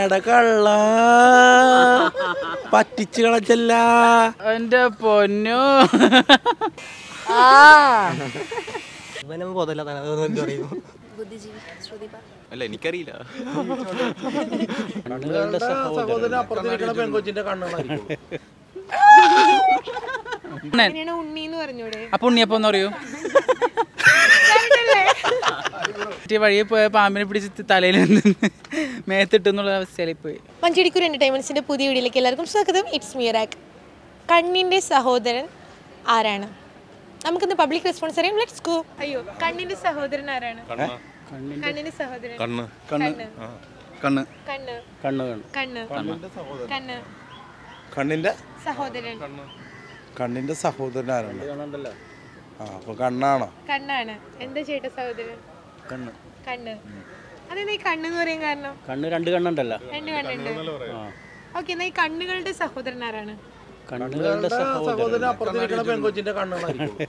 കള്ള പറ്റിച്ച് കളച്ചല്ല എന്റെ പൊന്നു ഇവനും ബോധമില്ലാതാണ് അതൊന്നും എന്ത് പറയുന്നു ബുദ്ധിജീവി ശ്രുതി പറ അല്ല എനിക്കറിയില്ല സഹോദരൻ അപ്പുറത്തിരിക്കണ പെങ്കൊച്ചിന്റെ കണ്ണുകളായിരിക്കും അങ്ങനെയാണ് ഉണ്ണി എന്ന് പറഞ്ഞൂടെ അപ്പൊ ഉണ്ണിയപ്പം പറയൂ മറ്റേ വഴിയെ പോയ പാമ്പിനെ പിടിച്ച് തലയിൽ മേത്തിട്ടെന്നുള്ള അവസ്ഥയിലായി പോയി മഞ്ചേരിക്കൂർ എന്റർടൈൻമെന്റ്സിന്റെ പുതിയ വീഡിയോയിലേക്ക് എല്ലാവർക്കും സ്വാഗതം ഇറ്റ്സ് മിയറാക്ക് കണ്ണിന്റെ സഹോദരൻ ആരാണ് നമുക്കിന്ന് പബ്ലിക് റെസ്പോൺസ് അറിയാം ലെറ്റ്സ് ഗോ അയ്യോ കണ്ണിന്റെ സഹോദരൻ ആരാണ് കണ്ണിന്റെ സഹോദരൻ കണ്ണ് കണ്ണ് കണ്ണ് കണ്ണ് കണ്ണ് കണ്ണ് കണ്ണ് കണ്ണിന്റെ സഹോദരൻ കണ്ണിന്റെ സഹോദരൻ ആരാണ് ആ അപ്പൊ കണ്ണാണോ കണ്ണാണ് എന്താ ചേട്ടാ സഹോദരൻ കണ്ണ് കണ്ണ് അതെന്താ ഈ കണ്ണെന്ന് പറയാൻ കാരണം കണ്ണ് രണ്ട് കണ്ണുണ്ടല്ലോ രണ്ട് കണ്ണുണ്ട് ഓക്കെ എന്നാ ഈ കണ്ണുകളുടെ സഹോദരൻ ആരാണ് കണ്ണുകളുടെ സഹോദരൻ അപ്പുറത്തിരിക്കണ പെങ്കൊച്ചിന്റെ കണ്ണുകളായിരിക്കും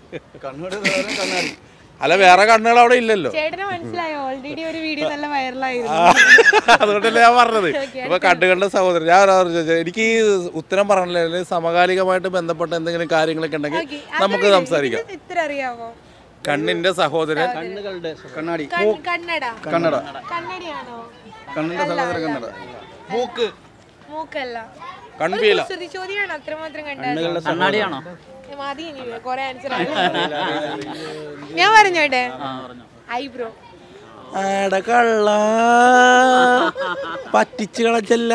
അല്ല വേറെ കണ്ണുകൾ അവിടെ ഇല്ലല്ലോ ചേട്ടന് മനസ്സിലായോ ഓൾറെഡി ഒരു വീഡിയോ നല്ല വൈറലായിരുന്നു അതുകൊണ്ടല്ലേ ഞാൻ പറഞ്ഞത് ഇപ്പൊ കണ്ണുകളുടെ സഹോദരൻ ഞാൻ ഒരാളോട് ചോദിച്ചത് എനിക്ക് ഈ ഉത്തരം പറഞ്ഞില്ല സമകാലികമായിട്ട് ബന്ധപ്പെട്ട എന്തെങ്കിലും കാര്യങ്ങളൊക്കെ ഉണ്ടെങ്കിൽ Okay, നമുക്ക് അതാണ് സംസാരിക്കാം ഇത് ഇത്ര അറിയാവോ കണ്ണിന്റെ സഹോദരൻ കണ്ണുകളുടെ കണ്ണാടി കൺ- കണ്ണട കണ്ണട കണ്ണടയാണോ കണ്ണിന്റെ സഹോദരൻ കണ്ണട മൂക്ക് മൂക്കല്ല കൺപീല കുസൃതി ചോദ്യമാണ് അത്രമാത്രം കണ്ടത് കണ്ണാടിയാണോ മതി ഇനി കൊറേ ആൻസർ ഞാൻ പറഞ്ഞോട്ടെ ഐബ്രോ കള്ള പറ്റിച്ച് കളച്ചല്ല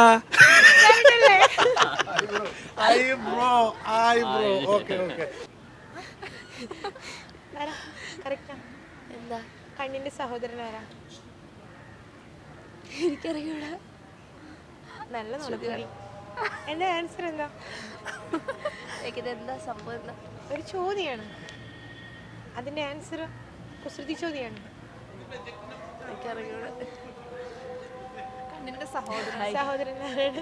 കറക്റ്റാ എന്താ കണ്ണിന്റെ സഹോദരൻ ആരാ എനിക്കറിയൂടാ നല്ല നുണക്കുടി എന്റെ ആൻസർ എന്താ ഇത് എന്താ സംഭവം എന്താ ഒരു ചോദ്യമാണ് അതിന്റെ ആൻസർ കുസൃതി ചോദ്യമാണ് എനിക്കറിയൂടാ കണ്ണിന്റെ സഹോദരൻ സഹോദരൻ ആരാണ്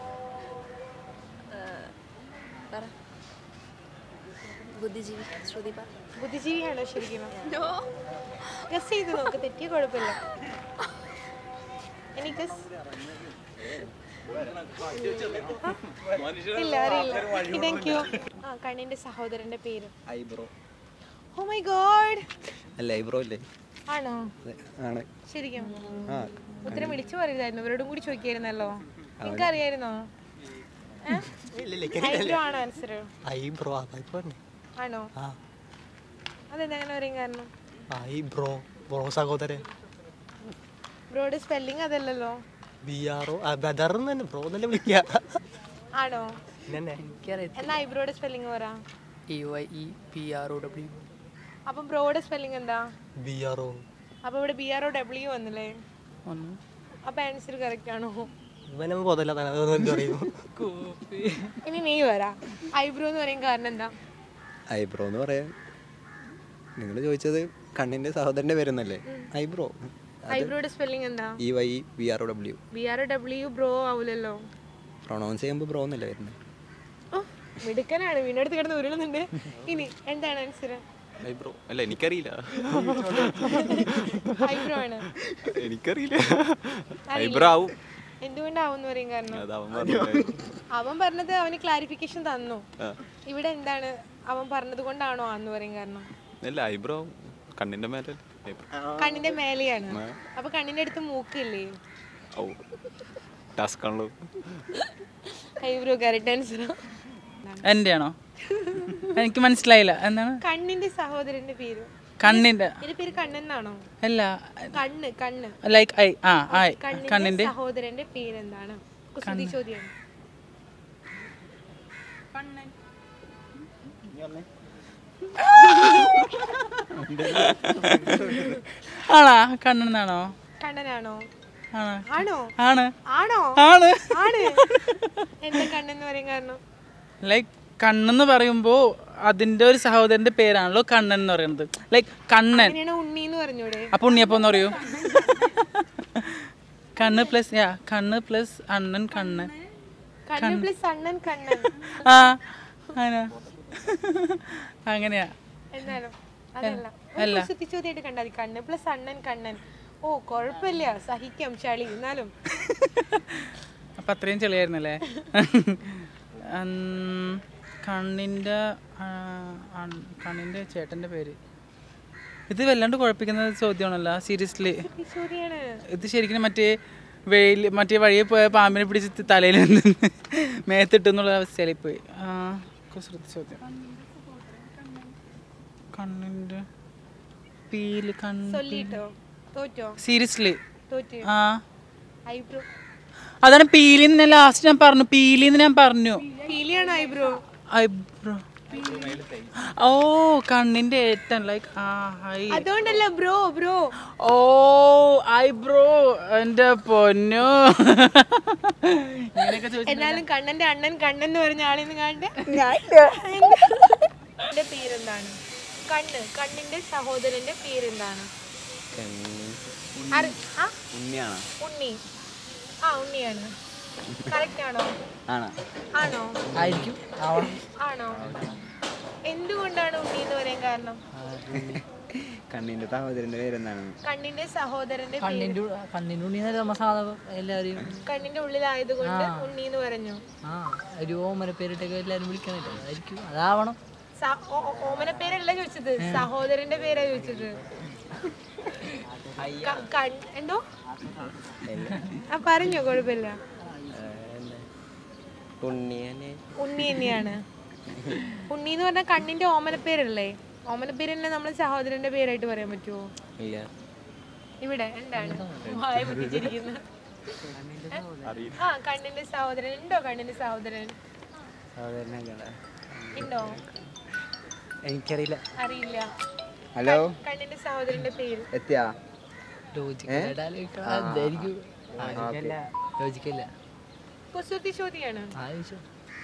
പറ ബുദ്ധിജീവി ശ്രുതി പറ ബുദ്ധിജീവിയാണോ ശരിക്കും ഗസ് ചെയ്ത് നോക്ക് തെറ്റിയ കുഴപ്പമില്ല ഇനി ഗസ് ഇല്ല അറിയില്ല താങ്ക് യു ആ കണ്ണിന്റെ സഹോദരന്റെ പേര് ഐബ്രോ ഓ മൈ ഗോഡ് അല്ല ഐബ്രോ അല്ലേ ആണോ ആണ് ശരിക്കും ആ ഉത്തരം വിളിച്ചു പറയരുതായിരുന്നു ഇവരോടും കൂടി ചോദിക്കായിരുന്നല്ലോ നിങ്ങൾക്ക് അറിയായിരുന്നോ ഐബ്രോ ആണോ ആൻസർ ഐബ്രോ ഐബ്രോ ആണോ ആ അതെന്താ അങ്ങനെ പറയും കാരണം ഐബ്രോ ബ്രോ സഹോദരൻ ബ്രോഡ് സ്പെല്ലിംഗ് അതല്ലല്ലോ ബി ആർ ഒ ബദർന്ന് തന്നെ ബ്രോ എന്നല്ലേ വിളിക്കുക ആണോ പിന്നെ എന്നാ ഐബ്രോയുടെ സ്പെല്ലിംഗ് പറ E Y E P R O W അപ്പം ബ്രോയുടെ സ്പെല്ലിംഗ് എന്താ ബി ആർ ഒ അപ്പൊ ഇവിടെ ബി ആർ ഒ ഡബ്ല്യു വന്നില്ലേ അപ്പൊ ആൻസർ കറക്റ്റ് ആണോ ഇവനും ബോധമില്ലാതാണ് അതൊന്നും എന്ത് പറയുന്നു ഇനി നീ പറ ഐബ്രോ എന്ന് പറയും കാരണം എന്താ ഐബ്രോ എന്ന് പറയാൻ നിങ്ങൾ ചോദിച്ചത് കണ്ണിന്റെ സഹോദരന്റെ പേരെന്നല്ലേ ഐബ്രോ ഐബ്രോയുടെ സ്പെല്ലിംഗ് എന്താ E Y V R O W B R O W bro ആവൂലല്ലോ പ്രൊണൗൺസ് ചെയ്യുമ്പോൾ ബ്രോ എന്നല്ലേ വരുന്നത് ഓ മിടുക്കനാണ് വീടിനടുത്ത് കിടന്ന് ഉരുളുന്നുണ്ട് ഇനി എന്താണ് ആൻസർ ഐബ്രോ അല്ല എനിക്കറിയില്ല ഐബ്രോ ആണ് എനിക്കറിയില്ല ഐബ്രോ ആവും എന്തുകൊണ്ടാവും എന്ന് പറയും കാരണം അത് അവൻ പറഞ്ഞില്ല അവൻ പറഞ്ഞത് അവന് ക്ലാരിഫിക്കേഷൻ തന്നു ഇവിടെ എന്താണ് അവൻ പറഞ്ഞത് കൊണ്ടാണോ എന്ന് പറയും കാരണം അല്ല ഐബ്രോ ആവും കണ്ണിന്റെ മേലെ ഐബ്രോ കണ്ണിന്റെ മേലെയാണ് അപ്പൊ കണ്ണിന്റെ അടുത്ത് മൂക്കില്ലേ ഔ ടാസ്ക് ആണല്ലോ ഐബ്രോ കറക്റ്റ് ആൻസർ എൻ്റെ ആണോ എനിക്ക് മനസ്സിലായില്ല എന്താണ് കണ്ണിന്റെ സഹോദരന്റെ പേര് കണ്ണിന്റെ ഇതിന്റെ പേര് കണ്ണെന്നാണോ അല്ല കണ്ണ് കണ്ണ് ലൈക്ക് ഐ ആ ആ കണ്ണിന്റെ കണ്ണിന്റെ സഹോദരന്റെ പേരെന്താണ് കുസൃതി ചോദ്യമാണ് ആണാ കണ്ണെന്നാണോ കണ്ണനാണോ ആണോ ആണോ ആണ് ആണോ ആണ് ആണ് എന്താ കണ്ണെന്ന് പറയും കാരണം ലൈക്ക് കണ്ണെന്ന് പറയുമ്പോ അതിന്റെ ഒരു സഹോദരന്റെ പേരാണല്ലോ കണ്ണൻ എന്ന് പറയുന്നത് ലൈക്ക് കണ്ണൻ അങ്ങനെയാണ് ഉണ്ണി എന്ന് പറഞ്ഞൂടെ അപ്പൊ ഉണ്ണിയപ്പം എന്ന് പറയൂ കണ്ണ് പ്ലസ് യാ കണ്ണ് പ്ലസ് അണ്ണൻ കണ്ണൻ കണ്ണ് പ്ലസ് അണ്ണൻ കണ്ണൻ ആ അങ്ങനെ അങ്ങനെയാ എന്നാലും അതല്ല ഒരു കുസൃതി ചോദ്യമായിട്ട് കണ്ടാൽ മതി കണ്ണ് പ്ലസ് അണ്ണൻ കണ്ണൻ ഓ കുഴപ്പമില്ല സഹിക്കാം ചളി എന്നാലും അപ്പം അത്രയും ചെളിയായിരുന്നല്ലേ ഉം, കണ്ണിൻ്റെ ആ, അൺ- കണ്ണിൻ്റെ ചേട്ടൻ്റെ പേര് ഇത് വല്ലാണ്ട് കുഴപ്പിക്കുന്ന ചോദ്യമാണല്ലോ സീരിയസ്ലി ഈ ചോദ്യാണ് ഇത് ശരിക്കും മറ്റേ വെയിൽ മറ്റേ വഴിയെ പോയ പാമ്പിനെ പിടിച്ച് തലയിൽ മേത്തിട്ടെന്നുള്ള അവസ്ഥയിൽ പോയി ആ കുസൃതി ചോദ്യം കണ്ണിൻ്റെ പീല് കണ്ണ് ചൊല്ലിട്ടോ തോറ്റോ സീരിയസ്ലി തോറ്റ് ആ ഐബ്രോ അതാണ് പീലിന്ന് ഞാൻ ലാസ്റ്റ് ഞാൻ പറഞ്ഞു പീലിന്ന് ഞാൻ പറഞ്ഞു പീലിയാണോ ഐബ്രോ ഐബ്രോ ഓ കണ്ണിന്റെ ഏറ്റം ലൈക്ക് ആ ഹൈ അതുകൊണ്ടല്ല ബ്രോ ബ്രോ ഓ ഐബ്രോ എന്റെ പൊന്നു ഇങ്ങനെയൊക്കെ ചോദിച്ചു എന്നാലും കണ്ണന്റെ അണ്ണൻ കണ്ണൻ എന്ന് പറഞ്ഞ ആളിന്ന് കണ്ട് എന്റെ പേരെന്താണ് കണ്ണ് കണ്ണിന്റെ സഹോദരന്റെ പേരെന്താണ് അറി- ആ? ഉണ്ണിയാണോ ഉണ്ണി ആ ഉണ്ണിയാണ് കറക്റ്റ് ആണോ ആണോ ആണോ ആയിരിക്കും ആവണം ആണോ എന്തുകൊണ്ടാണ് ഉണ്ണി എന്ന് പറയാൻ കാരണം കണ്ണിന്റെ സഹോദരന്റെ പേരെന്താണ് കണ്ണിന്റെ സഹോദരന്റെ പേര് കണ്ണിൻ്റെ കണ്ണിൻ്റെ ഉണ്ണി എന്നല്ല നമ്മ സാധാരണ എല്ലാവരെയും കണ്ണിന്റെ ഉള്ളിലായതുകൊണ്ട് ഉണ്ണി എന്ന് പറഞ്ഞു ആ ഒരു ഓമന പേരിട്ടൊക്കെ എല്ലാവരും വിളിക്കണല്ലോ അതായിരിക്കും അതാവണം സ- ഓ- ഓ- ഓമന പേരല്ല ചോദിച്ചത് സഹോദരന്റെ പേരാ ചോദിച്ചത് ക- കൺ- എന്തോ ആ പറഞ്ഞോ കുഴപ്പമില്ല ഉണ്ണിയനെ ഉണ്ണി തന്നെയാണ് ഉണ്ണി എന്ന് പറഞ്ഞാൽ കണ്ണിന്റെ ഓമന പേരല്ലേ ഓമന പേര് തന്നെ നമ്മൾ സഹോദരന്റെ പേരായിട്ട് പറയാൻ പറ്റുമോ ഇല്ല ഇവിടെ എന്താണ് വായ പൊട്ടിച്ചിരിക്കുന്നത് ആ കണ്ണിന്റെ സഹോദരൻ ഉണ്ടോ കണ്ണിന്റെ സഹോദരൻ സഹോദരനൊക്കെ ഉണ്ടോ എനിക്കറിയില്ല അറിയില്ല ഹലോ കണ്ണിന്റെ സഹോദരന്റെ പേര് എത്തിയാ ലോജിക്കലായിട്ട് ആലോചിക്കണം അതായിരിക്കും ലോജിക്കല്ല കുസൃതി ചോദ്യാണ് ആ ചോദിച്ചോ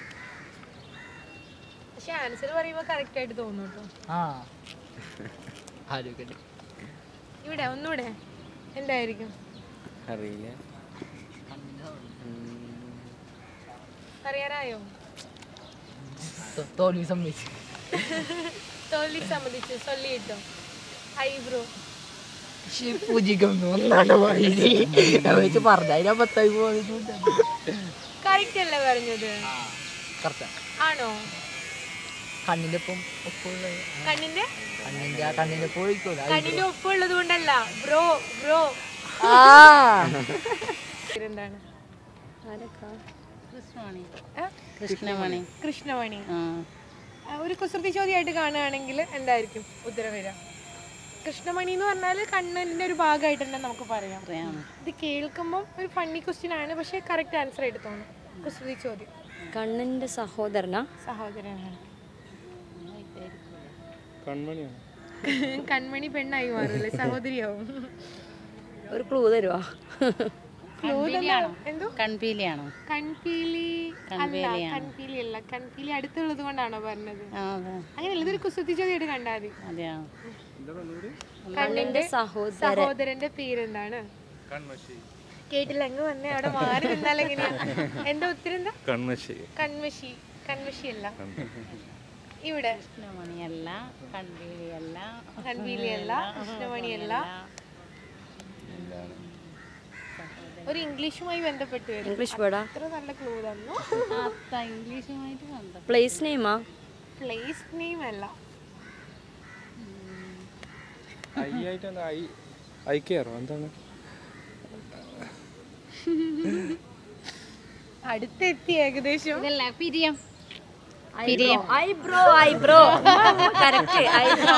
പക്ഷെ ആൻസർ പറയുമ്പോ കറക്റ്റ് ആയിട്ട് തോന്നും കേട്ടോ ആ ആലോചിക്കട്ടെ ഇവിടെ ഒന്നുകൂടെ എന്തായിരിക്കും അറിയില്ല പറയാറായോ തോ- തോൽവി സമ്മതിച്ചു തോൽവി സമ്മതിച്ചു ചൊല്ലിയിട്ടോ ഐബ്രോ പക്ഷേ പൂജിക്കുന്നു ഒന്നാണ് വെച്ച് പറഞ്ഞ പത്തായി പോകുന്നുണ്ട് കറക്റ്റ് അല്ലേ പറഞ്ഞത് കറക്റ്റാ ആണോ കണ്ണിന്റെ ഒപ്പം ഒപ്പമുള്ള കണ്ണിന്റെ കണ്ണിന്റെ ആ കണ്ണിന്റെ ഒപ്പം ഒഴിക്കൂല കണ്ണിന്റെ ഒപ്പം ഉള്ളത് കൊണ്ടല്ല ബ്രോ ബ്രോ എന്താണ് കൃഷ്ണമണി കൃഷ്ണമണി ആ, ഒരു കുസൃതി ചോദ്യമായിട്ട് കാണുകയാണെങ്കിൽ എന്തായിരിക്കും ഉത്തരം വരിക കൃഷ്ണമണി എന്ന് പറഞ്ഞാൽ കണ്ണിന്റെ ഒരു ഭാഗമായിട്ട് തന്നെ നമുക്ക് പറയാം ഇത് കേൾക്കുമ്പോൾ ഒരു ഫണ്ണി ക്വസ്റ്റ്യൻ ആണ് പക്ഷേ കറക്റ്റ് ആൻസർ ആയിട്ട് തോന്നും കുസൃതി ചോദ്യം കണ്ണന്റെ സഹോദരനാ സഹോദരനാണ് കൺമണി പെണ്ണായി മാറൂല്ലേ സഹോദരിയാവും ഒരു ക്ലൂ തരുവാ Clue തന്നാ- എന്തോ കൺപീലിയാണോ കൺപീലി അല്ല കൺപീലി അല്ല കൺപീലി അടുത്തുള്ളത് കൊണ്ടാണോ പറഞ്ഞത് ആ അതെ അങ്ങനെയല്ല ഇതൊരു കുസൃതി ചോദ്യമായിട്ട് കണ്ടാൽ മതി അതെയോ കണ്ണിന്റെ സഹോദരൻ സഹോദരന്റെ പേരെന്താണ് കേട്ടില്ല അങ്ങ് വന്നേ അവിടെ മാറി നിന്നാൽ എങ്ങനെയാ എന്താ ഉത്തരം എന്താ കൺമശി കൺമഷി കൺമഷി അല്ല ഇവിടെ കൃഷ്ണമണിയല്ല കൺപീലിയല്ല കൺപീലി അല്ല കൃഷ്ണമണി അല്ല ഒരു ഇംഗ്ലീഷുമായി ബന്ധപ്പെട്ട് വരും ഇംഗ്ലീഷ് വേർഡാ അത്ര നല്ല ക്ലൂ തന്നു അത്ത ഇംഗ്ലീഷുമായിട്ട് ബന്ധം പ്ലേസ് നെയിമാ പ്ലേസ് നെയിം അല്ല ഐക്യാറോ എന്താണ് അടുത്തെത്തി ഏകദേശം ഇതല്ല പിരിയം eyebrow eyebrow correct eyebrow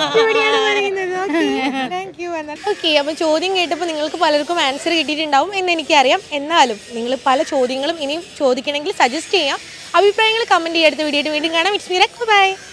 thank you okay അപ്പോൾ ചോദ്യം കേട്ടപ്പോൾ നിങ്ങൾക്ക് പലർക്കും ആൻസർ കിട്ടിയിട്ടുണ്ടാവും എന്ന് എനിക്കറിയാം എന്നാലും നിങ്ങൾ പല ചോദ്യങ്ങളും ഇനിയും ചോദിക്കണമെങ്കിൽ സജസ്റ്റ് ചെയ്യാം അഭിപ്രായങ്ങൾ കമൻറ്റ് ചെയ്യാം അടുത്ത വീഡിയോ വീണ്ടും കാണാം ഇറ്റ്സ് മീ ബൈ